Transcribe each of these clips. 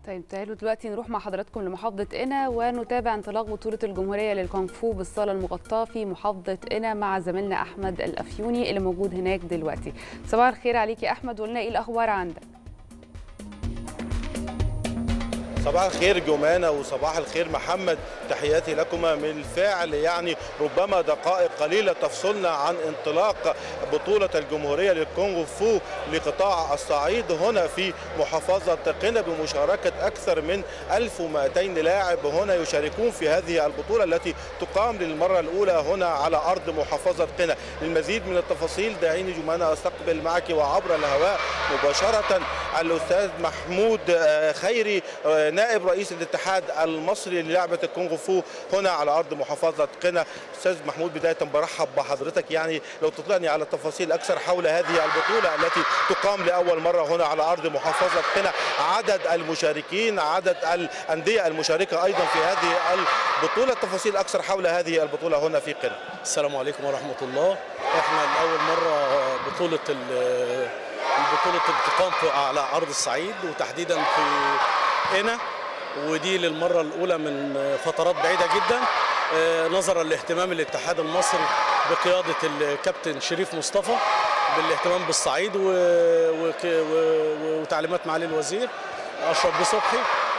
طيب تعالوا دلوقتي نروح مع حضراتكم لمحافظة قنا ونتابع انطلاق بطولة الجمهورية للكونغ فو بالصالة المغطاة في محافظة قنا مع زميلنا أحمد الأفيوني اللي موجود هناك دلوقتي. صباح الخير عليك يا أحمد وقلنا إيه الأخبار عندك؟ صباح الخير جمانة وصباح الخير محمد تحياتي لكما من الفعل يعني ربما دقائق قليلة تفصلنا عن انطلاق بطولة الجمهورية للكونغ فو لقطاع الصعيد هنا في محافظة قنا بمشاركة أكثر من 1200 لاعب هنا يشاركون في هذه البطولة التي تقام للمرة الأولى هنا على أرض محافظة قنا للمزيد من التفاصيل دعيني جمانة أستقبل معك وعبر الهواء مباشرة الأستاذ محمود خيري نائب رئيس الاتحاد المصري للعبه الكونغ فو هنا على ارض محافظه قنا استاذ محمود بدايه برحب بحضرتك يعني لو تطلعني على تفاصيل اكثر حول هذه البطوله التي تقام لاول مره هنا على ارض محافظه قنا عدد المشاركين عدد الانديه المشاركه ايضا في هذه البطوله تفاصيل اكثر حول هذه البطوله هنا في قنا السلام عليكم ورحمه الله احنا لاول مره بطوله البطوله بتقام على ارض الصعيد وتحديدا في هنا ودي للمرة الأولى من فترات بعيدة جدا نظرا لاهتمام الاتحاد المصري بقيادة الكابتن شريف مصطفى بالاهتمام بالصعيد وتعليمات معالي الوزير أشرف بيه صبحي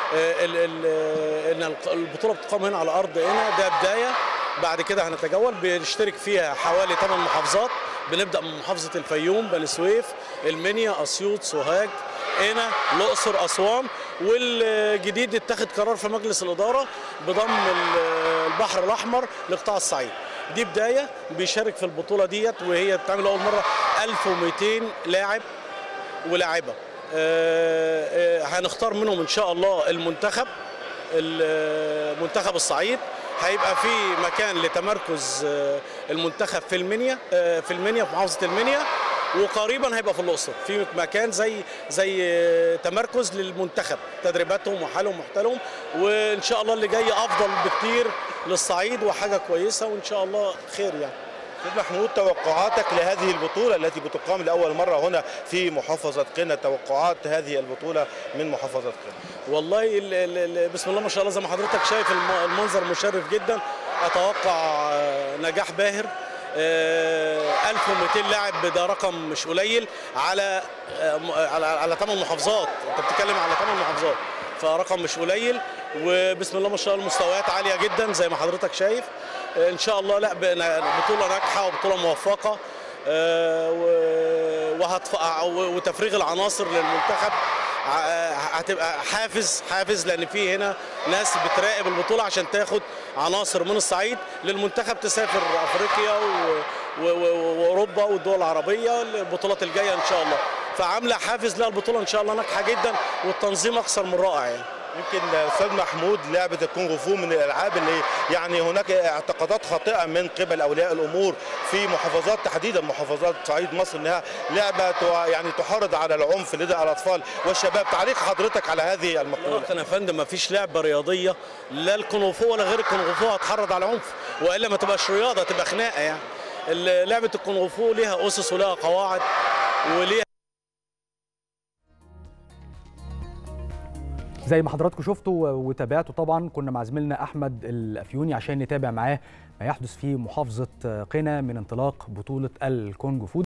ان البطولة بتقام هنا على أرض هنا ده بداية بعد كده هنتجول بنشترك فيها حوالي 8 محافظات بنبدأ من محافظة الفيوم بني سويف المنيا أسيوط سوهاج هنا الاقصر اسوان والجديد اتخذ قرار في مجلس الاداره بضم البحر الاحمر لقطاع الصعيد دي بدايه بيشارك في البطوله ديت وهي بتعمل اول مره 1200 لاعب ولاعبه هنختار منهم ان شاء الله المنتخب المنتخب الصعيد هيبقى في مكان لتمركز المنتخب في المنيا في المنيا في محافظه المنيا وقريبا هيبقى في الاقصر في مكان زي زي تمركز للمنتخب تدريباتهم وحالهم ومحتلهم وان شاء الله اللي جاي افضل بكتير للصعيد وحاجه كويسه وان شاء الله خير يعني استاذ محمود توقعاتك لهذه البطوله التي بتقام لاول مره هنا في محافظه قنا توقعات هذه البطوله من محافظه قنا والله ال ال بسم الله ما شاء الله زي ما حضرتك شايف المنظر مشرف جدا اتوقع نجاح باهر 1200 لاعب ده رقم مش قليل على على على 8 محافظات انت بتتكلم على 8 محافظات فرقم مش قليل وبسم الله ما شاء الله المستويات عاليه جدا زي ما حضرتك شايف ان شاء الله لا بطوله ناجحه وبطوله موفقه وتفريغ العناصر للمنتخب هتبقى حافز حافز لان في هنا ناس بتراقب البطوله عشان تاخد عناصر من الصعيد للمنتخب تسافر افريقيا واوروبا والدول العربيه البطولات الجايه ان شاء الله فعامله حافز لها البطوله ان شاء الله ناجحه جدا والتنظيم اكثر من رائع يعني يمكن استاذ محمود لعبه الكونغ فو من الالعاب اللي يعني هناك اعتقادات خاطئه من قبل اولياء الامور في محافظات تحديدا محافظات صعيد مصر انها لعبه يعني تحرض على العنف لدى الاطفال والشباب تعليق حضرتك على هذه المقوله انا يا فندم ما فيش لعبه رياضيه لا الكونغ فو ولا غير الكونغ فو هتحرض على عنف والا ما تبقاش رياضه تبقى خناقه يعني لعبه الكونغ فو ليها اسس ولها قواعد وليها زي ما حضراتكم شفتوا وتابعتوا طبعا كنا مع زميلنا احمد الافيوني عشان نتابع معاه ما يحدث في محافظه قنا من انطلاق بطوله الكونغ فو